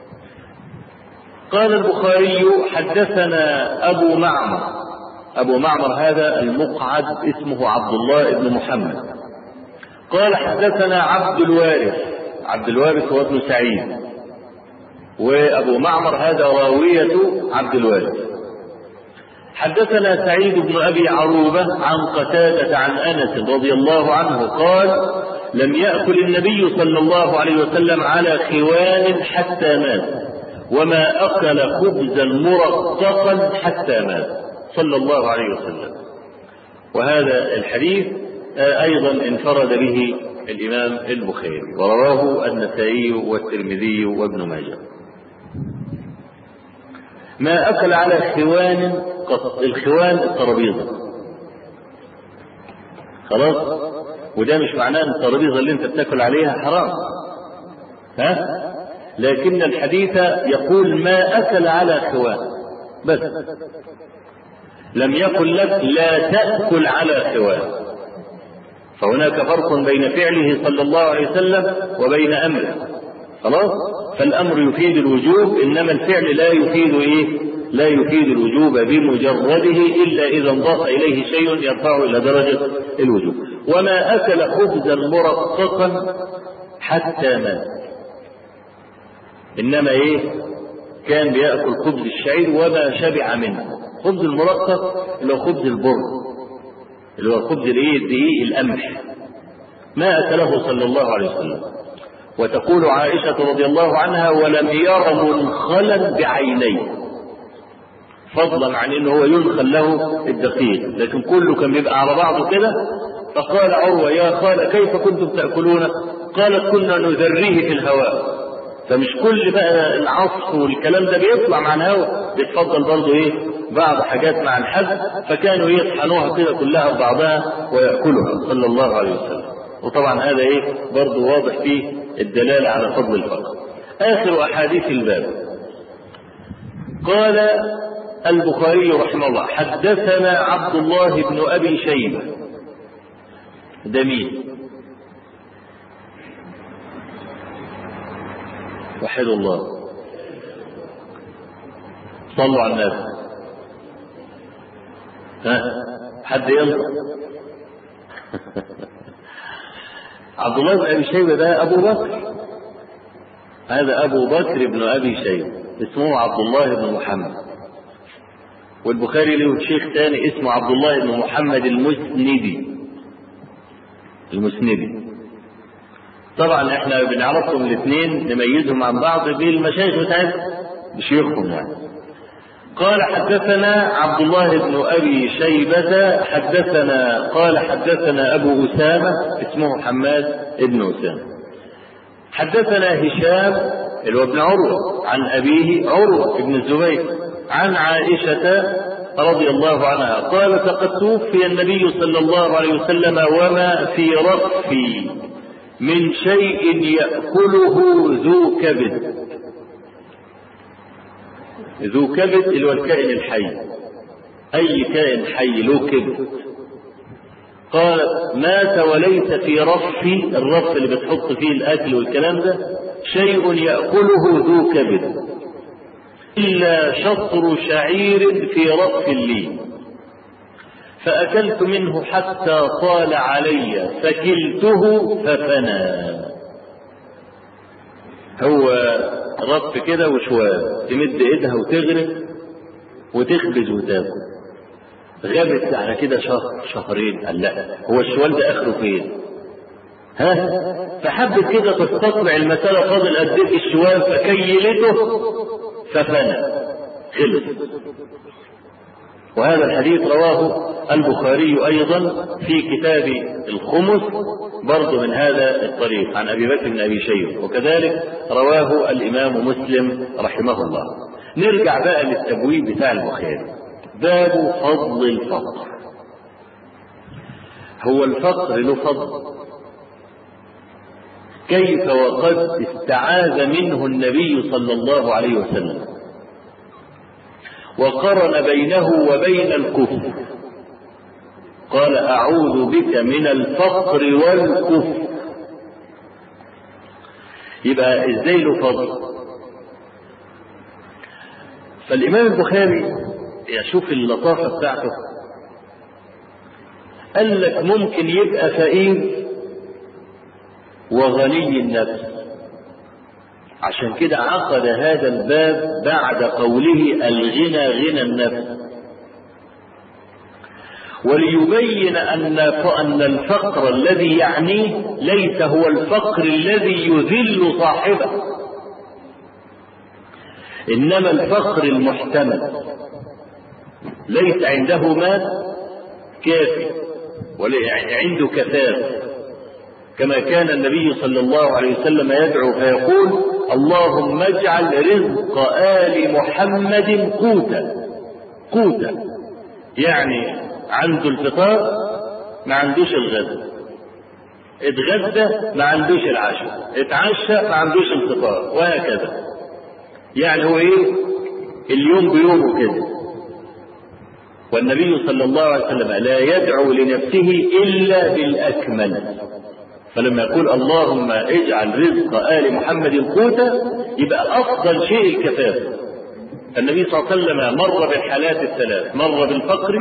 قال البخاري حدثنا ابو معمر ابو معمر هذا المقعد اسمه عبد الله بن محمد قال حدثنا عبد الوارث عبد الوارث هو ابن سعيد وابو معمر هذا راوية عبد الوارث حدثنا سعيد بن ابي عروبة عن قتادة عن انس رضي الله عنه قال لم يأكل النبي صلى الله عليه وسلم على خوان حتى مات وما أكل خبزا مرققا حتى مات صلى الله عليه وسلم وهذا الحديث أيضا انفرد به الإمام البخاري ورواه النسائي والترمذي وابن ماجه ما أكل على خوان قط الخوان الترابيزة خلاص وده مش معناه ان الترابيزة اللي انت بتاكل عليها حرام ها لكن الحديث يقول ما أكل على خوان بس لم يقل لك لا تأكل على خوان فهناك فرق بين فعله صلى الله عليه وسلم وبين أمره خلاص فالأمر يفيد الوجوب إنما الفعل لا يفيد إيه لا يفيد الوجوب بمجرده إلا إذا انضاف إليه شيء يرفعه إلى درجة الوجوب وما أكل خبزا مرققا حتى مات إنما إيه كان بيأكل خبز الشعير وما شبع منه خبز المرقق اللي هو خبز البر اللي هو خبز الايه الدقيق القمح ما أكله صلى الله عليه وسلم وتقول عائشة رضي الله عنها ولم ير منخلا بعينيه فضلا عن انه هو ينخل له الدقيق لكن كله كان بيبقى على بعضه كده فقال عروة يا خال كيف كنتم تأكلون قالت كنا نذريه في الهواء فمش كل بقى العصف والكلام ده بيطلع مع الهواء بيتفضل برضه ايه بعض حاجات مع الحد فكانوا يطحنوها كده كلها ببعضها ويأكلها صلى الله عليه وسلم وطبعا هذا ايه برضه واضح فيه الدلالة على فضل الفقر آخر أحاديث الباب قال البخاري رحمه الله حدثنا عبد الله بن أبي شيبة ده مين وحد الله صلوا على النبي ها حد ينطق عبد الله بن ابي شيبه ده ابو بكر هذا ابو بكر بن ابي شيبه اسمه عبد الله بن محمد والبخاري له شيخ ثاني اسمه عبد الله بن محمد المسندي المسندي طبعا احنا بنعرفهم الاثنين نميزهم عن بعض بالمشايخ بتاعتهم بشيوخهم يعني قال حدثنا عبد الله بن ابي شيبه حدثنا قال حدثنا ابو اسامه اسمه حماد بن اسامه حدثنا هشام اللي هو ابن عروه عن ابيه عروه بن الزبير عن عائشه رضي الله عنها قالت لقد توفي النبي صلى الله عليه وسلم وما في رأسي من شيء يأكله ذو كبد ذو كبد اللي هو الكائن الحي أي كائن حي له كبد قال مات وليس في رفي الرف اللي بتحط فيه الأكل والكلام ده شيء يأكله ذو كبد إلا شطر شعير في رأس لي فأكلت منه حتى طال علي فكلته ففنى هو رف كده وشوال تمد ايدها وتغرق وتخبز وتاكل غابت على كده شهر شهرين قال لا هو الشوال ده اخره فين ها فحبت كده تستطلع المسألة فاضل قد ايه الشوال فكيلته ففنى خلص وهذا الحديث رواه البخاري ايضا في كتاب الخمس برضه من هذا الطريق عن ابي بكر بن ابي شيبه وكذلك رواه الامام مسلم رحمه الله نرجع بقى للتبويب بتاع البخاري باب فضل الفقر هو الفقر له فضل كيف وقد استعاذ منه النبي صلى الله عليه وسلم وقرن بينه وبين الكفر قال اعوذ بك من الفقر والكفر يبقى ازاي له فضل فالامام البخاري يشوف اللطافه بتاعته قال لك ممكن يبقى فقير وغني النفس عشان كده عقد هذا الباب بعد قوله الغنى غنى النفس وليبين أن أن الفقر الذي يعنيه ليس هو الفقر الذي يذل صاحبه إنما الفقر المحتمل ليس عنده مال كافي ولا عنده كفاف كما كان النبي صلى الله عليه وسلم يدعو فيقول اللهم اجعل رزق آل محمد قوتا قوتا يعني عنده الفطار ما عندوش الغداء اتغدى ما عندوش العشاء اتعشى ما عندوش الفطار وهكذا يعني هو ايه اليوم بيومه كده والنبي صلى الله عليه وسلم لا يدعو لنفسه الا بالاكمل فلما يقول اللهم اجعل رزق ال محمد قوتا يبقى افضل شيء الكفاف النبي صلى الله عليه وسلم مر بالحالات الثلاث مر بالفقر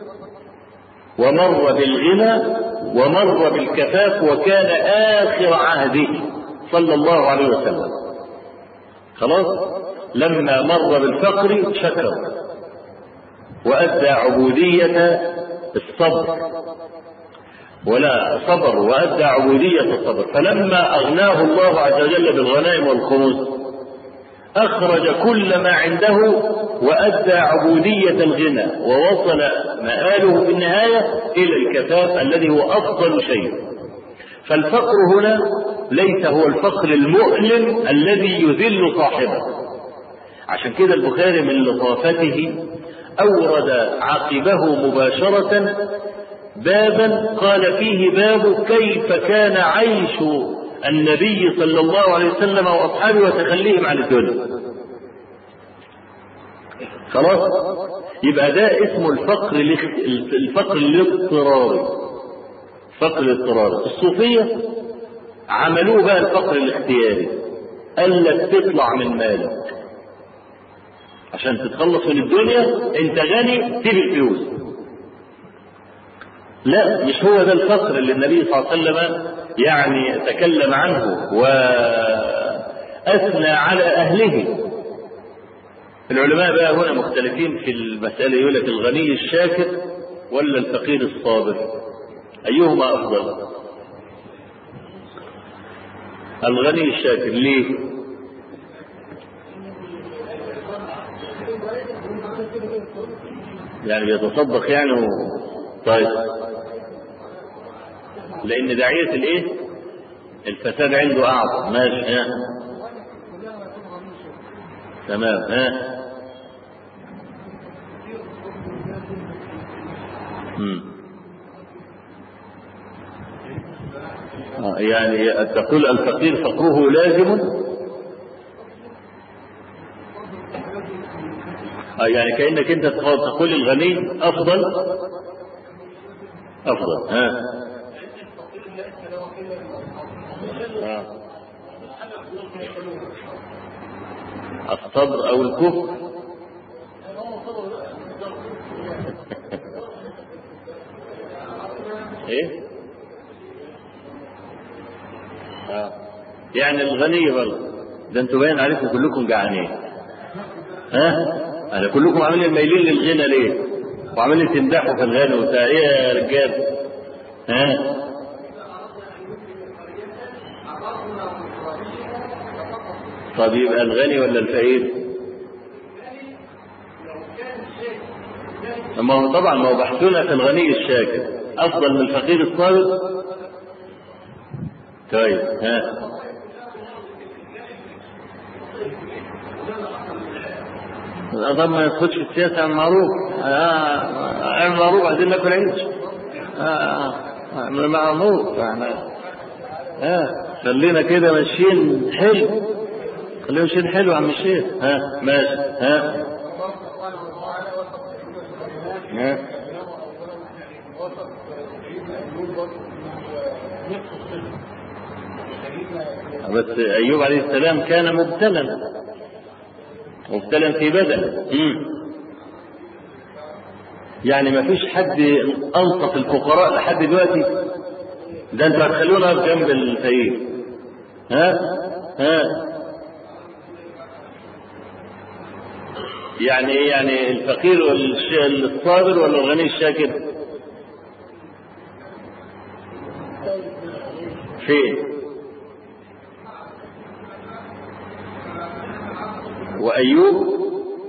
ومر بالغنى ومر بالكفاف وكان اخر عهده صلى الله عليه وسلم خلاص لما مر بالفقر شكر وادى عبوديه الصبر ولا صبر وادى عبوديه الصبر فلما اغناه الله عز وجل بالغنائم والخمس اخرج كل ما عنده وادى عبوديه الغنى ووصل مآله في النهايه الى الكفاف الذي هو افضل شيء فالفقر هنا ليس هو الفقر المؤلم الذي يذل صاحبه عشان كده البخاري من لطافته اورد عقبه مباشره بابا قال فيه باب كيف كان عيش النبي صلى الله عليه وسلم واصحابه وتخليهم عن الدنيا خلاص يبقى ده اسمه الفقر الفقر الاضطراري الفقر الاضطراري الصوفيه عملوه بقى الفقر الاختياري قال لك تطلع من مالك عشان تتخلص من الدنيا انت غني سيب الفلوس لا مش هو ده الفقر اللي النبي صلى الله عليه وسلم يعني تكلم عنه واثنى على اهله العلماء بقى هنا مختلفين في المساله يقول لك الغني الشاكر ولا الفقير الصابر ايهما افضل الغني الشاكر ليه يعني بيتصدق يعني و... طيب لان داعية الايه الفساد عنده اعظم ماشي ها تمام ها مم. يعني تقول الفقير فقره لازم يعني كأنك انت تقول الغني افضل افضل ها الصبر او الكفر ايه يعني الغني برضه ده انتوا باين عليكم كلكم جعانين ها انا كلكم عاملين مايلين للغنى ليه وعاملين تمدحوا في الغنى وبتاع ايه يا رجال ها طب يبقى الغني ولا الفقير ما هو طبعا ما هو بحثنا في الغني الشاكر افضل من الفقير الصالح طيب ها طب ما يدخلش في السياسة عن معروف عن معروف عايزين ناكل عيش من معروف احنا ها خلينا كده ماشيين حلو خلينا ماشيين حلو يا عم الشيخ ها ماشي ها ها بس ايوب عليه السلام كان مبتلا مبتلا في بدن يعني ما فيش حد انصف الفقراء لحد دلوقتي ده انتوا هتخلونا في جنب الفقير ها ها يعني ايه يعني الفقير الصابر ولا الغني الشاكر فين وأيوب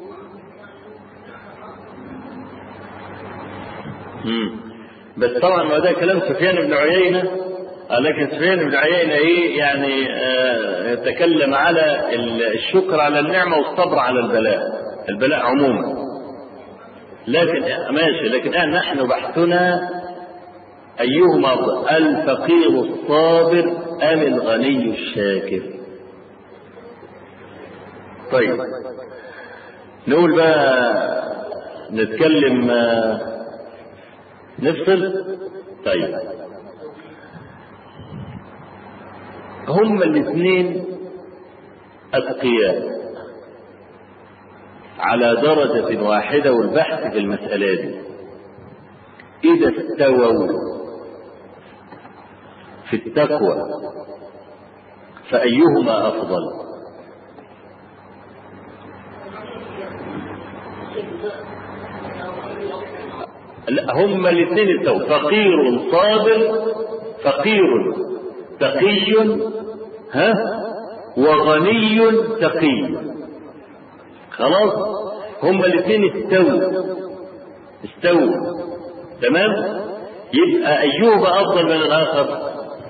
مم. بس طبعا ما ده كلام سفيان بن عيينة لكن سفيان بن عيينة ايه يعني آه يتكلم على الشكر على النعمة والصبر على البلاء البلاء عموما لكن ماشي لكن آه نحن بحثنا أيهما أفضل الفقير الصابر أم الغني الشاكر طيب نقول بقى نتكلم نفصل طيب هما الاثنين أتقياء على درجة واحدة والبحث في المسألة دي إذا استووا في التقوى فأيهما أفضل لا هما الاثنين استووا فقير صابر فقير تقي ها وغني تقي خلاص هما الاثنين استووا استووا تمام يبقى ايهما افضل من الاخر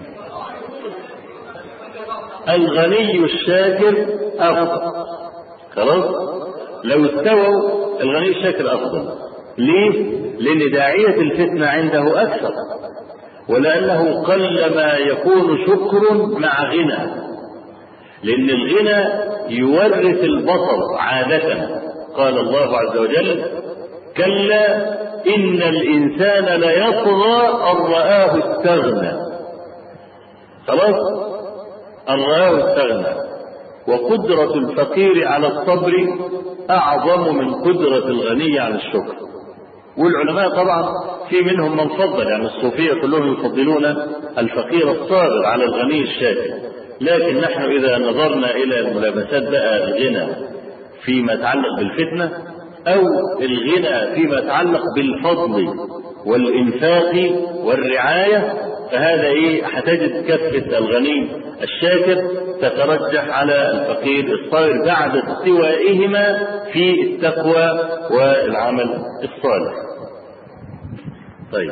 الغني الشاكر افضل خلاص لو استووا الغني الشاكر افضل ليه لان داعيه الفتنه عنده اكثر ولأنه قلما يكون شكر مع غنى لأن الغنى يورث البطر عادة قال الله عز وجل كلا إن الإنسان ليطغى أن رآه استغنى خلاص أن رآه استغنى وقدرة الفقير على الصبر أعظم من قدرة الغني على الشكر والعلماء طبعا في منهم من فضل يعني الصوفية كلهم يفضلون الفقير الصابر على الغني الشاكر لكن نحن إذا نظرنا إلى الملابسات بقى الغنى فيما يتعلق بالفتنة أو الغنى فيما يتعلق بالفضل والإنفاق والرعاية فهذا إيه هتجد كفة الغني الشاكر تترجح على الفقير الصابر بعد استوائهما في التقوى والعمل الصالح. طيب.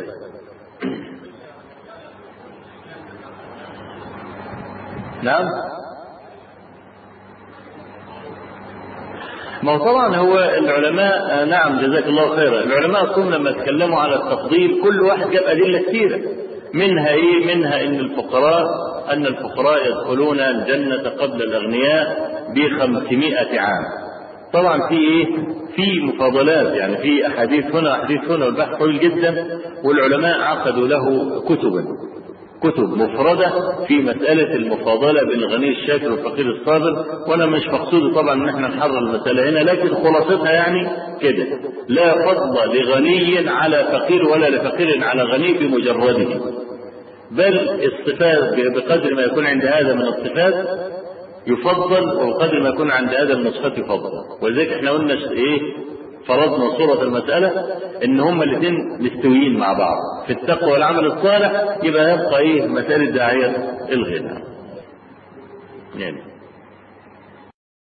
نعم ما هو طبعا هو العلماء نعم جزاك الله خيرا العلماء اصلا لما تكلموا على التفضيل كل واحد جاب ادله كثيره منها ايه منها ان الفقراء ان الفقراء يدخلون الجنه قبل الاغنياء بخمسمائة عام طبعا في ايه في مفاضلات يعني في احاديث هنا واحاديث هنا والبحث طويل جدا والعلماء عقدوا له كتبا كتب مفردة في مسألة المفاضلة بين الغني الشاكر والفقير الصابر وأنا مش مقصود طبعا إن احنا نحرر المسألة هنا لكن خلاصتها يعني كده لا فضل لغني على فقير ولا لفقير على غني بمجرده بل الصفات بقدر ما يكون عند هذا من الصفات يفضل وبقدر ما يكون عند هذا من الصفات يفضل ولذلك احنا قلنا ايه فرضنا صورة المسألة ان هما الاثنين مستويين مع بعض في التقوى والعمل الصالح يبقى يبقى ايه مسألة داعية الغنى يعني